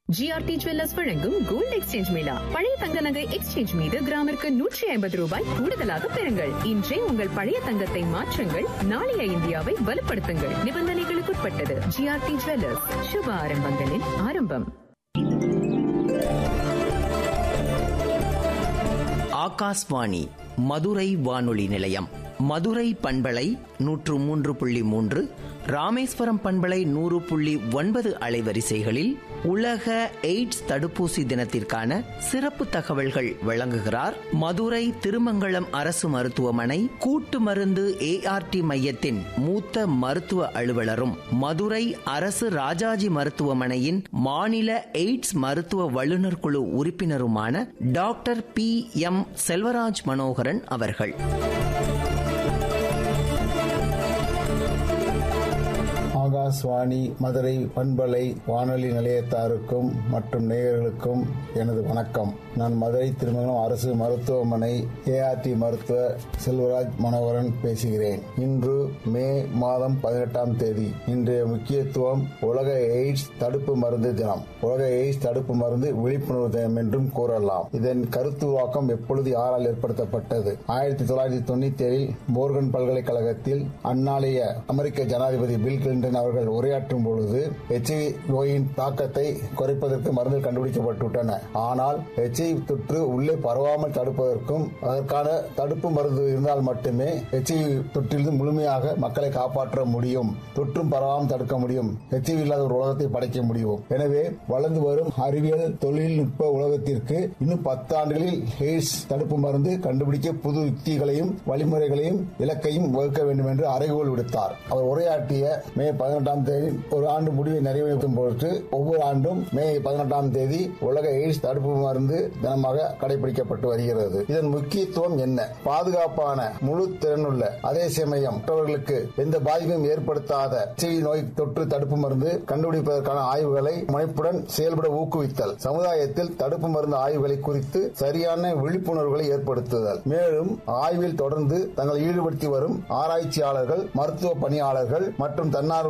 GRT jewellers வழங்கும் gold exchange mela பழைய தங்க நகை எக்ஸ்சேஞ்ச் மீது கிராமிற்கு நூற்றி ஐம்பது ரூபாய் கூடுதலாக பெறுங்கள் இன்றே உங்கள் பழைய தங்கத்தை மாற்றுங்கள் நாளைய இந்தியாவை வலுப்படுத்துங்கள் நிபந்தனைகளுக்குட்பட்டது ஜிஆர்டி ஜுவல்லர்ஸ் சுப ஆரம்பங்களின் ஆரம்பம் ஆகாஷ்வாணி மதுரை வானொலி நிலையம் மதுரை பண்பலை நூற்று மூன்று புள்ளி மூன்று ராமேஸ்வரம் பண்பலை நூறு புள்ளி ஒன்பது அலைவரிசைகளில் உலக எய்ட்ஸ் தடுப்பூசி தினத்திற்கான சிறப்பு தகவல்கள் வழங்குகிறார் மதுரை திருமங்கலம் அரசு மருத்துவமனை கூட்டு மருந்து ஏஆர்டி மையத்தின் மூத்த மருத்துவ அலுவலரும் மதுரை அரசு ராஜாஜி மருத்துவமனையின் மாநில எய்ட்ஸ் மருத்துவ வல்லுநர் குழு உறுப்பினருமான doctor P M Selvaraj Manoharan அவர்கள் ஆகாஷ்வாணி மதுரை பண்பலை வானொலி நிலையத்தாருக்கும் மற்றும் நேயர்களுக்கும் எனது வணக்கம் நான் மதுரை திருமணம் அரசு மருத்துவமனை ஏஆர்டி மருத்துவ செல்வராஜ் மனோகரன் பேசுகிறேன் இன்று மே மாதம் பதினெட்டாம் தேதி இன்றைய முக்கியத்துவம் உலக எய்ட்ஸ் தடுப்பு மருந்து தினம் உலக எய்ட்ஸ் தடுப்பு மருந்து விழிப்புணர்வு தினம் என்றும் கூறலாம் இதன் கருத்துருவாக்கம் எப்பொழுது யாரால் ஏற்படுத்தப்பட்டது ஆயிரத்தி தொள்ளாயிரத்தி தொண்ணூத்தி ஏழில் மோர்கன் பல்கலைக்கழகத்தில் அந்நாளைய அமெரிக்க ஜனாதிபதி பில் கிளின்டன் அவர்கள் உரையாற்றும் பொழுது எச்ஐவி நோயின் தாக்கத்தை குறைப்பதற்கு மருந்து கண்டுபிடிக்கப்பட்டுவிட்டன ஆனால் எச்ஐவி தொற்று உள்ளே பரவாமல் தடுப்பதற்கும் அதற்கான தடுப்பு மருந்து இருந்தால் மட்டுமே எச்ஐவி தொற்றிலிருந்து முழுமையாக மக்களை காப்பாற்ற முடியும் தொற்றும் பரவாமல் தடுக்க முடியும் எச்ஐவி இல்லாத ஒரு உலகத்தை படைக்க முடியும் எனவே வளர்ந்து வரும் அறிவியல் தொழில்நுட்ப உலகத்திற்கு இன்னும் பத்து ஆண்டுகளில் எய்ட்ஸ் தடுப்பு மருந்து கண்டுபிடிக்க புது யுக்திகளையும் வழிமுறைகளையும் இலக்கையும் வகுக்க வேண்டும் என்று அறைகோல் விடுத்தார் அவர் உரையாற்றிய மே பதினெட்டாம் தேதி ஒரு ஆண்டு முடிவை நிறைவேற்றும் பொருட்டு ஒவ்வொரு ஆண்டும் மே பதினெட்டாம் தேதி உலக எய்ட்ஸ் தடுப்பு மருந்து தினமாக கடைபிடிக்கப்பட்டு வருகிறது இதன் முக்கியத்துவம் என்ன பாதுகாப்பான முழு திறனுள்ள அதே சமயம் மற்றவர்களுக்கு எந்த பாதிப்பும் ஏற்படுத்தாத எச்ஐவி நோய் தொற்று தடுப்பு மருந்து கண்டுபிடிப்பதற்கான ஆய்வுகளை முனைப்புடன் செயல்பட ஊக்குவித்தல் சமுதாயத்தில் தடுப்பு மருந்து ஆய்வுகளை குறித்து சரியான விழிப்புணர்வுகளை ஏற்படுத்துதல் மேலும் ஆய்வில் தொடர்ந்து தங்களை ஈடுபடுத்தி வரும் ஆராய்ச்சியாளர்கள் மருத்துவ பணியாளர்கள் மற்றும் தன்னார்வ